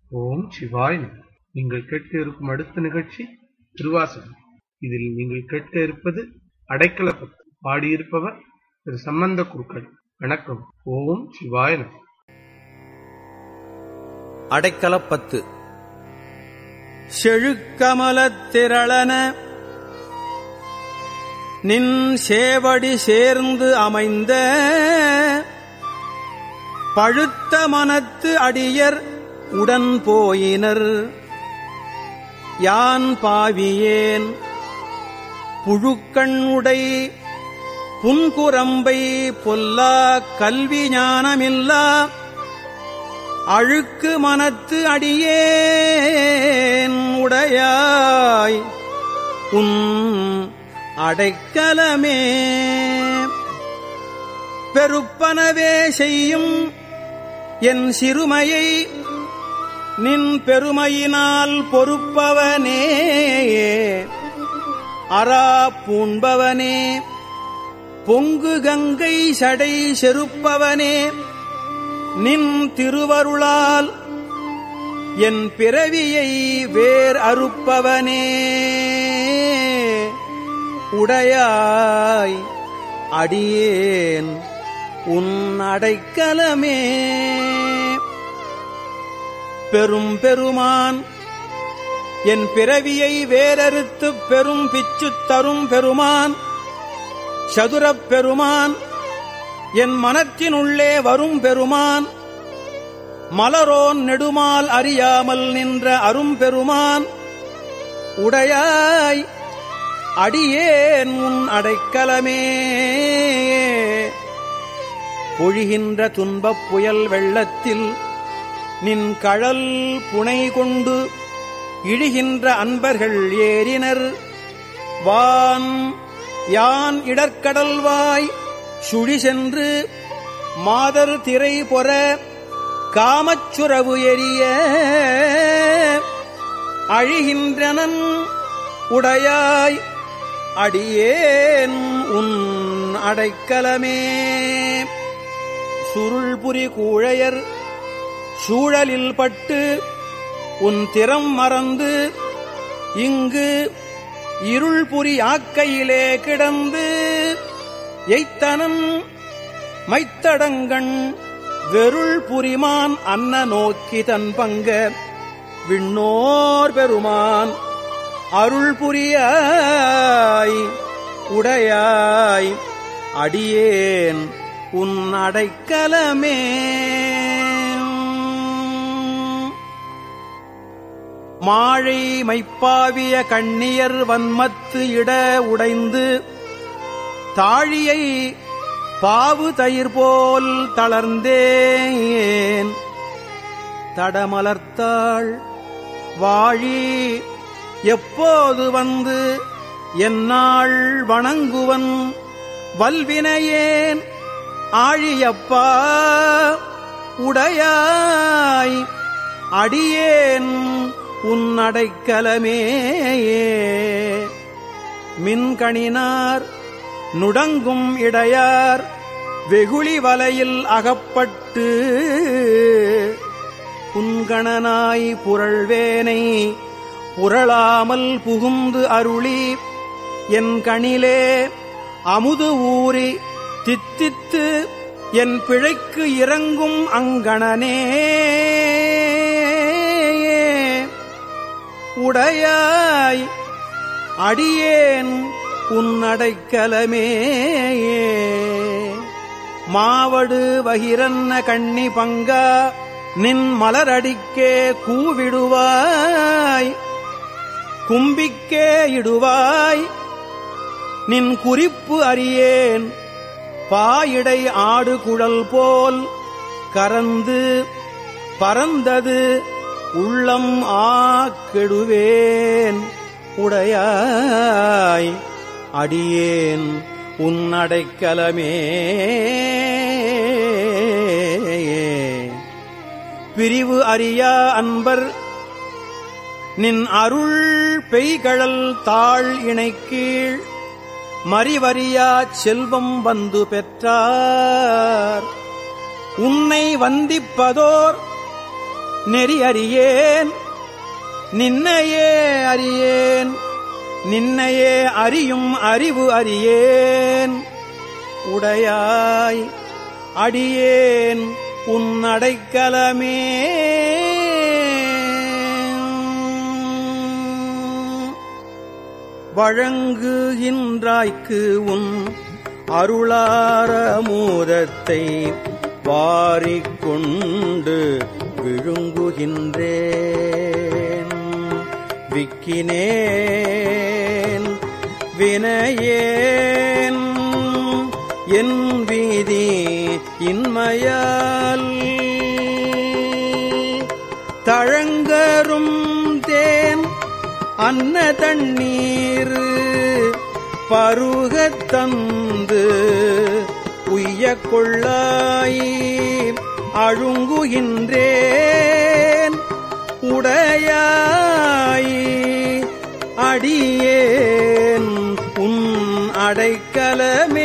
ஓம் சிவாய் நம நீங்கள் கேட்க இருக்கும் அடுத்த நிகழ்ச்சி திருவாசகம் இதில் நீங்கள் கேட்க இருப்பது அடைக்கலப்பத்து பாடியிருப்பவர் திரு சம்பந்த குருக்கள் வணக்கம் ஓம் சிவாய நம அடைக்கலப்பத்து செழுக்கமலத் திரளன நின் சேவடி சேர்ந்து அமைந்த பழுத்த மனத்து அடியர் உடன் போயினர் யான் பாவியேன் புழுக்கண்ணுடை புன்குரம்பை பொல்லா கல்வி ஞானமில்லா அழுக்கு மனத்து அடியேன் உடையாய் உன் அடைக்கலமே பெருப்பனவே செய்யும் என் சிறுமையை நின் பெருமையினால் பொறுப்பவனே அரா பூண்பவனே பொங்கு கங்கை சடை செருப்பவனே நின் திருவருளால் என் பிறவியை வேர் அறுப்பவனே உடையாய் அடியேன் உன் அடைக்கலமே பெரும் பெருமான் என் பிறவியை வேறறுத்துப் பெரும் பிச்சு தரும் பெருமான் சதுரப் பெருமான் என் மனத்தினுள்ளே வரும் பெருமான் மலரோன் நெடுமால் அறியாமல் நின்ற அரும்பெருமான் உடையாய் அடியேன் உன் அடைக்கலமே பொழிகின்ற துன்பப் புயல் வெள்ளத்தில் நின் கழல் புனை கொண்டு இழிகின்ற அன்பர்கள் ஏறினர் வான் யான் இடர்க்கடல்வாய் சுழி சென்று மாதர் திரை பொற காமச்சுரவு எரிய அழிகின்றனன் உடையாய் அடியேன் உன் அடைக்கலமே சுருள்புரி கூழையர் சூழலில் பட்டு உன் திறம் மறந்து இங்கு இருள்புரி ஆக்கையிலே கிடந்து எய்த்தனன் மைத்தடங்கண் வெருள் புரிமான் அன்ன நோக்கி தன் பங்க விண்ணோர் பெருமான் அருள் புரியாய் உடையாய் அடியேன் உன் அடைக்கலமே மாழை மைப்பாவிய கண்ணியர் வன்மத்து இட உடைந்து தாழியை பாவு தயிர் போல் தளர்ந்தேன் தடமலர்த்தாள் வாழி எப்போது வந்து என்னாள் வணங்குவன் வல்வினையேன் ஆழியப்பா உடையாய் அடியேன் உன் அடைக்கலமே மின்கணினார் நுடங்கும் இடையார் வெகுளி வலையில் அகப்பட்டு புன்கணனாய் புரள்வேனை புரளாமல் புகுந்து அருளி என் கணிலே அமுது ஊறி தித்தித்து என் பிழைக்கு இறங்கும் அங்கணனே உடையாய் அடியேன் உன் அடைக்கலமே மாவடு வகிரன்ன கண்ணி பங்கா நின் மலரடிக்கே கூவிடுவாய் கும்பிக்கே இடுவாய் நின் குறிப்பு அறியேன் பாயிடை ஆடு குழல் போல் கரந்து பறந்தது உள்ளம் ஆக்கெடுவேன் உடையாய் அடியேன் உன் அடைக்கலமே பிரிவு அறியா அன்பர் நின் அருள் பெய்கழல் தாழ் இணைக்கீழ் மறிவறியா செல்வம் வந்து பெற்றார் உன்னை வந்திப்பதோர் நெறி அறியேன் நின்னையே அறியேன் நின்னையே அறியும் அறிவு அறியேன் உடையாய் அடியேன் உன் அடைக்கலமே வழங்குகின்றாய்க்கு உன் அருளார மூதத்தை வாரிக்கொண்டு விழுங்குகின்றேன் விக்கினேன் வினையேன் என் வீதி இன்மையால் தழங்கரும் தேன் அன்ன தண்ணீர் பருகத் தந்து உய்ய கொள்ளாய் அழுங்குகின்றேன் உடையாய் அடியேன் உன் அடைக்கலமே